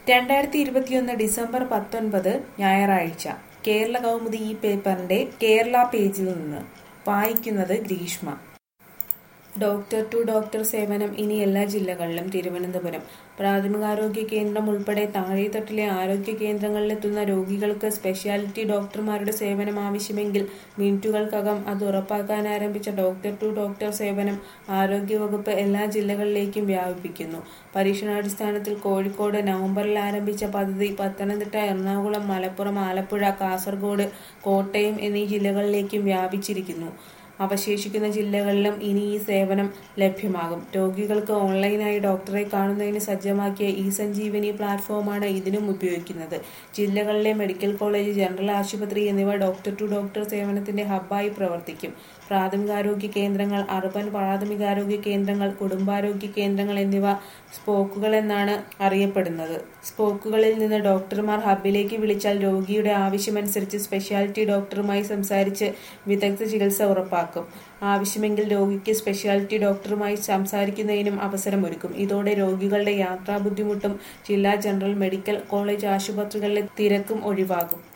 രണ്ടായിരത്തി ഇരുപത്തിയൊന്ന് ഡിസംബർ പത്തൊൻപത് ഞായറാഴ്ച കേരള കൗമുദി ഈ പേപ്പറിന്റെ കേരള പേജിൽ നിന്ന് വായിക്കുന്നത് ഗ്രീഷ്മ ഡോക്ടർ ടു ഡോക്ടർ സേവനം ഇനി എല്ലാ ജില്ലകളിലും തിരുവനന്തപുരം പ്രാഥമികാരോഗ്യ കേന്ദ്രം ഉൾപ്പെടെ താഴെത്തട്ടിലെ ആരോഗ്യ കേന്ദ്രങ്ങളിലെത്തുന്ന രോഗികൾക്ക് സ്പെഷ്യാലിറ്റി ഡോക്ടർമാരുടെ സേവനം ആവശ്യമെങ്കിൽ മിനിറ്റുകൾക്കകം അത് ഉറപ്പാക്കാൻ ആരംഭിച്ച ഡോക്ടർ ടു ഡോക്ടർ സേവനം ആരോഗ്യവകുപ്പ് എല്ലാ ജില്ലകളിലേക്കും വ്യാപിപ്പിക്കുന്നു പരീക്ഷണാടിസ്ഥാനത്തിൽ കോഴിക്കോട് നവംബറിൽ ആരംഭിച്ച പദ്ധതി പത്തനംതിട്ട എറണാകുളം മലപ്പുറം ആലപ്പുഴ കാസർഗോഡ് കോട്ടയം എന്നീ ജില്ലകളിലേക്കും വ്യാപിച്ചിരിക്കുന്നു അവശേഷിക്കുന്ന ജില്ലകളിലും ഇനി ഈ സേവനം ലഭ്യമാകും രോഗികൾക്ക് ഓൺലൈനായി ഡോക്ടറെ കാണുന്നതിന് സജ്ജമാക്കിയ ഇ സഞ്ജീവനി പ്ലാറ്റ്ഫോമാണ് ഇതിനും ഉപയോഗിക്കുന്നത് ജില്ലകളിലെ മെഡിക്കൽ കോളേജ് ജനറൽ ആശുപത്രി എന്നിവ ഡോക്ടർ ടു ഡോക്ടർ സേവനത്തിന്റെ ഹബ്ബായി പ്രവർത്തിക്കും പ്രാഥമികാരോഗ്യ കേന്ദ്രങ്ങൾ അർബൻ പ്രാഥമികാരോഗ്യ കേന്ദ്രങ്ങൾ കുടുംബാരോഗ്യ കേന്ദ്രങ്ങൾ എന്നിവ സ്പോക്കുകൾ എന്നാണ് അറിയപ്പെടുന്നത് സ്പോക്കുകളിൽ നിന്ന് ഡോക്ടർമാർ ഹബ്ബിലേക്ക് വിളിച്ചാൽ രോഗിയുടെ ആവശ്യമനുസരിച്ച് സ്പെഷ്യാലിറ്റി ഡോക്ടറുമായി സംസാരിച്ച് വിദഗ്ധ ചികിത്സ ഉറപ്പാക്കും ആവശ്യമെങ്കിൽ രോഗിക്ക് സ്പെഷ്യാലിറ്റി ഡോക്ടറുമായി സംസാരിക്കുന്നതിനും അവസരമൊരുക്കും ഇതോടെ രോഗികളുടെ യാത്രാ ബുദ്ധിമുട്ടും ജില്ലാ ജനറൽ മെഡിക്കൽ കോളേജ് ആശുപത്രികളിലെ തിരക്കും ഒഴിവാകും